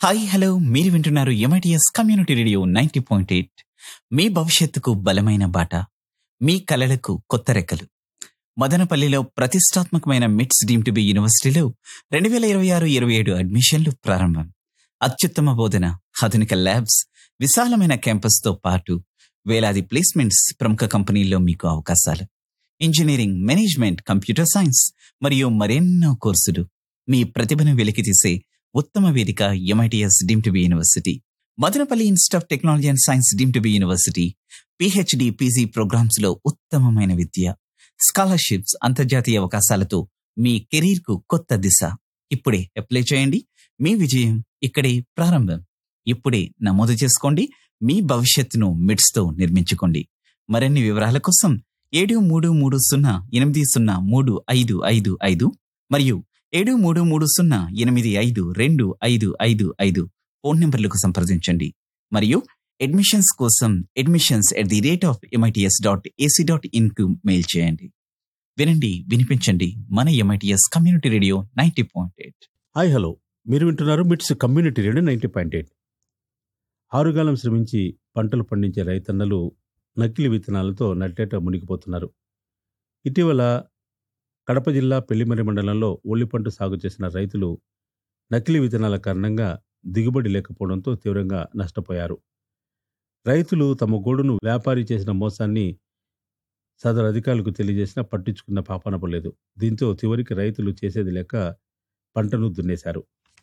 hi hello మీరు వింటున్నారు MITS community radio ninety point eight మీ భవిష్యత్తుకు బలమైన బాట మీ కలలకు కొత్త రెక్కలు మదనపల్లిలో ప్రతిష్టాత్మకమైన మిట్స్ డీమ్ టు బి యూనివర్సిటీలో రెండు వేల ఇరవై ఆరు ఇరవై ఏడు అడ్మిషన్లు ప్రారంభం అత్యుత్తమ బోధన ఆధునిక ల్యాబ్స్ విశాలమైన క్యాంపస్తో పాటు వేలాది ప్లేస్మెంట్స్ ప్రముఖ కంపెనీల్లో మీకు అవకాశాలు ఇంజనీరింగ్ మేనేజ్మెంట్ కంప్యూటర్ సైన్స్ మరియు మరెన్నో కోర్సులు మీ ప్రతిభను వెలికితీసే ఉత్తమ వేదిక MITS deem to be university Madanapalle institute of technology and science deem to be university PhD PG programs లో ఉత్తమమైన విద్య స్కాలర్షిప్స్ అంతర్జాతీయ అవకాశాలతో మీ కెరీర్ కు కొత్త దిశ ఇప్పుడే అప్లై చేయండి మీ విజయం ఇక్కడే ప్రారంభం ఇప్పుడే నమోదు చేసుకోండి మీ భవిష్యత్తును మిడ్స్ తో నిర్మించుకోండి మరిన్ని వివరాల కోసం ఏడు మూడు మూడు సున్నా ఎనిమిది సున్నా మూడు ఐదు ఐదు ఐదు మరియు ఏడు మూడు మూడు సున్నా ఎనిమిది ఐదు రెండు ఐదు ఐదు ఐదు ఫోన్ నంబర్లకు సంప్రదించండి మరియు అడ్మిషన్స్ కోసం admissions at the rate of MITS dot AC dot in కు మెయిల్ చేయండి వినండి వినిపించండి మన MITS community radio ninety point eight hi hello మీరు వింటున్నారు MITS community radio ninety point eight ఆరుగాలం శ్రమించి పంటలు పండించే రైతన్నలు నకిలీ విత్తనాలతో నట్టేట మునిగిపోతున్నారు ఇటీవల కడప జిల్లా పెళ్లిమరి మండలంలో ఉల్లి పంట సాగు చేసిన రైతులు నకిలీ విత్తనాల కారణంగా దిగుబడి లేకపోవడంతో తీవ్రంగా నష్టపోయారు రైతులు తమ గోడును వ్యాపారి చేసిన మోసాన్ని సదరు అధికారులకు తెలియజేసినా పట్టించుకున్న పాపన పడలేదు దీంతో చివరికి రైతులు చేసేది లేక పంటను దున్నేశారు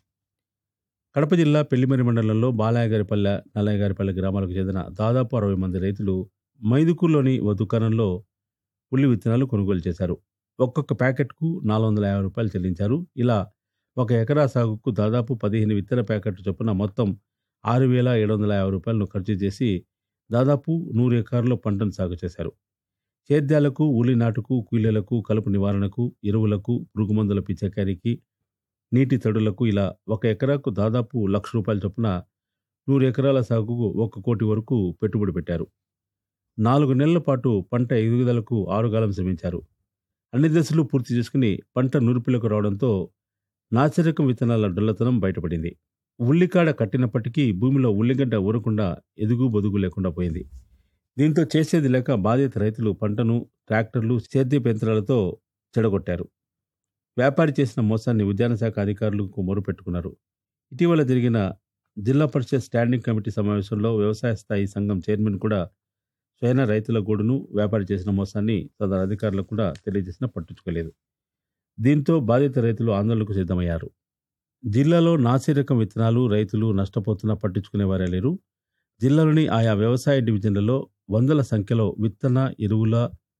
కడప జిల్లా పెళ్లిమరి మండలంలో బాలయ్యగారిపల్లె నల్లయ్యగారిపల్లె గ్రామాలకు చెందిన దాదాపు అరవై మంది రైతులు మైదుకూరులోని ఓ దుకాణంలో ఉల్లి విత్తనాలు కొనుగోలు చేశారు ఒక్కొక్క ప్యాకెట్కు నాలుగు వందల యాభై రూపాయలు చెల్లించారు ఇలా ఒక ఎకరా సాగుకు దాదాపు పదిహేను విత్తన ప్యాకెట్లు చొప్పున మొత్తం ఆరు వేల ఏడు వందల యాభై రూపాయలను ఖర్చు చేసి దాదాపు నూరు ఎకరాల్లో పంటను సాగు చేశారు సేద్యాలకు ఉలి నాటుకు కూలీలకు కలుపు నివారణకు ఎరువులకు పురుగుమందుల పిచ్చకారికి నీటి తడులకు ఇలా ఒక ఎకరాకు దాదాపు లక్ష రూపాయల చొప్పున నూరు ఎకరాల సాగుకు ఒక కోటి వరకు పెట్టుబడి పెట్టారు నాలుగు నెలల పాటు పంట ఎదుగుదలకు ఆరుగాలం శ్రమించారు అన్ని దశలు పూర్తి చేసుకుని పంట నూర్పిలకు రావడంతో నాసిరకం విత్తనాల డొల్లతనం బయటపడింది ఉల్లికాడ కట్టినప్పటికీ భూమిలో ఉల్లిగడ్డ ఊరకుండా ఎదుగు బొదుగు లేకుండా పోయింది దీంతో చేసేది లేక బాధిత రైతులు పంటను ట్రాక్టర్లు సేద్యపు యంత్రాలతో చెడగొట్టారు వ్యాపారి చేసిన మోసాన్ని ఉద్యాన శాఖ అధికారులకు మొరుపెట్టుకున్నారు ఇటీవల జరిగిన జిల్లా పరిషత్ స్టాండింగ్ కమిటీ సమావేశంలో వ్యవసాయ స్థాయి సంఘం చైర్మన్ కూడా స్వయన రైతుల గూడును వ్యాపారి చేసిన మోసాన్ని సదరు అధికారులకు కూడా తెలియజేసినా పట్టించుకోలేదు దీంతో బాధిత రైతులు ఆందోళనకు సిద్ధమయ్యారు జిల్లాలో నాసిరకం విత్తనాలు రైతులు నష్టపోతున్నా పట్టించుకునేవారే లేరు జిల్లాలోని ఆయా వ్యవసాయ డివిజన్లలో వందల సంఖ్యలో విత్తన ఎరువుల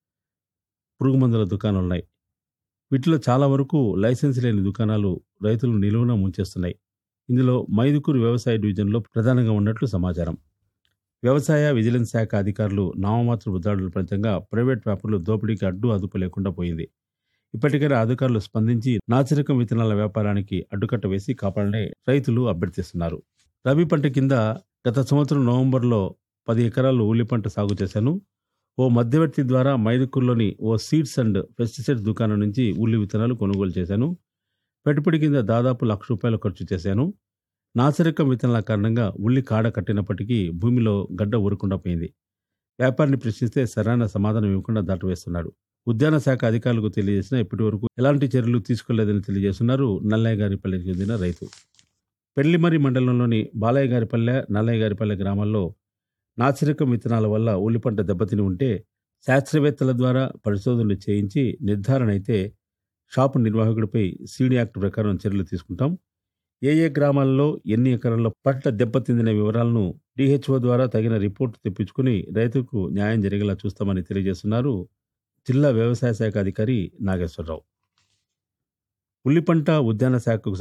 పురుగుమందుల దుకాణాలున్నాయి వీటిలో చాలా వరకు లైసెన్స్ లేని దుకాణాలు రైతులు నిలువున ముంచేస్తున్నాయి ఇందులో మైదుకూరు వ్యవసాయ డివిజన్లో ప్రధానంగా ఉన్నట్లు సమాచారం వ్యవసాయ విజిలెన్స్ శాఖ అధికారులు నామమాత్ర ఉద్దాడుల ఫలితంగా ప్రైవేట్ వ్యాపారులు దోపిడీకి అడ్డు అదుపు లేకుండా పోయింది ఇప్పటికైనా అధికారులు స్పందించి నాసిరకం విత్తనాల వ్యాపారానికి అడ్డుకట్ట వేసి కాపాడని రైతులు అభ్యర్థిస్తున్నారు రబీ పంట కింద గత సంవత్సరం నవంబర్లో పది ఎకరాలు ఉల్లి పంట సాగు చేశాను ఓ మధ్యవర్తి ద్వారా మైదుకూరులోని ఓ సీడ్స్ అండ్ పెస్టిసైడ్స్ దుకాణం నుంచి ఉల్లి విత్తనాలు కొనుగోలు చేశాను పెట్టుబడి కింద దాదాపు లక్ష రూపాయలు ఖర్చు చేశాను నాసిరకం విత్తనాల కారణంగా ఉల్లి కాడ కట్టినప్పటికీ భూమిలో గడ్డ ఊరకుండా పోయింది వ్యాపారిని ప్రశ్నిస్తే సరైన సమాధానం ఇవ్వకుండా దాటవేస్తున్నాడు ఉద్యాన శాఖ అధికారులకు తెలియజేసినా ఇప్పటి వరకు ఎలాంటి చర్యలు తీసుకోలేదని తెలియజేస్తున్నారు నల్లయ్య గారిపల్లెకి చెందిన రైతు పెళ్లిమరి మండలంలోని బాలయ్య గారిపల్లె నల్లయ్య గారిపల్లె గ్రామాల్లో నాసిరకం విత్తనాల వల్ల ఉల్లి పంట దెబ్బతిని ఉంటే శాస్త్రవేత్తల ద్వారా పరిశోధనలు చేయించి నిర్ధారణ అయితే షాపు నిర్వాహకుడిపై సీడీ యాక్ట్ ప్రకారం చర్యలు తీసుకుంటాం ఏ ఏ గ్రామాల్లో ఎన్ని ఎకరాల్లో పంట దెబ్బతిందిన వివరాలను డిహెచ్ఓ ద్వారా తగిన రిపోర్టు తెప్పించుకుని రైతుకు న్యాయం జరిగేలా చూస్తామని తెలియజేస్తున్నారు జిల్లా వ్యవసాయ శాఖ అధికారి నాగేశ్వరరావు ఉల్లి పంట ఉద్యాన శాఖకు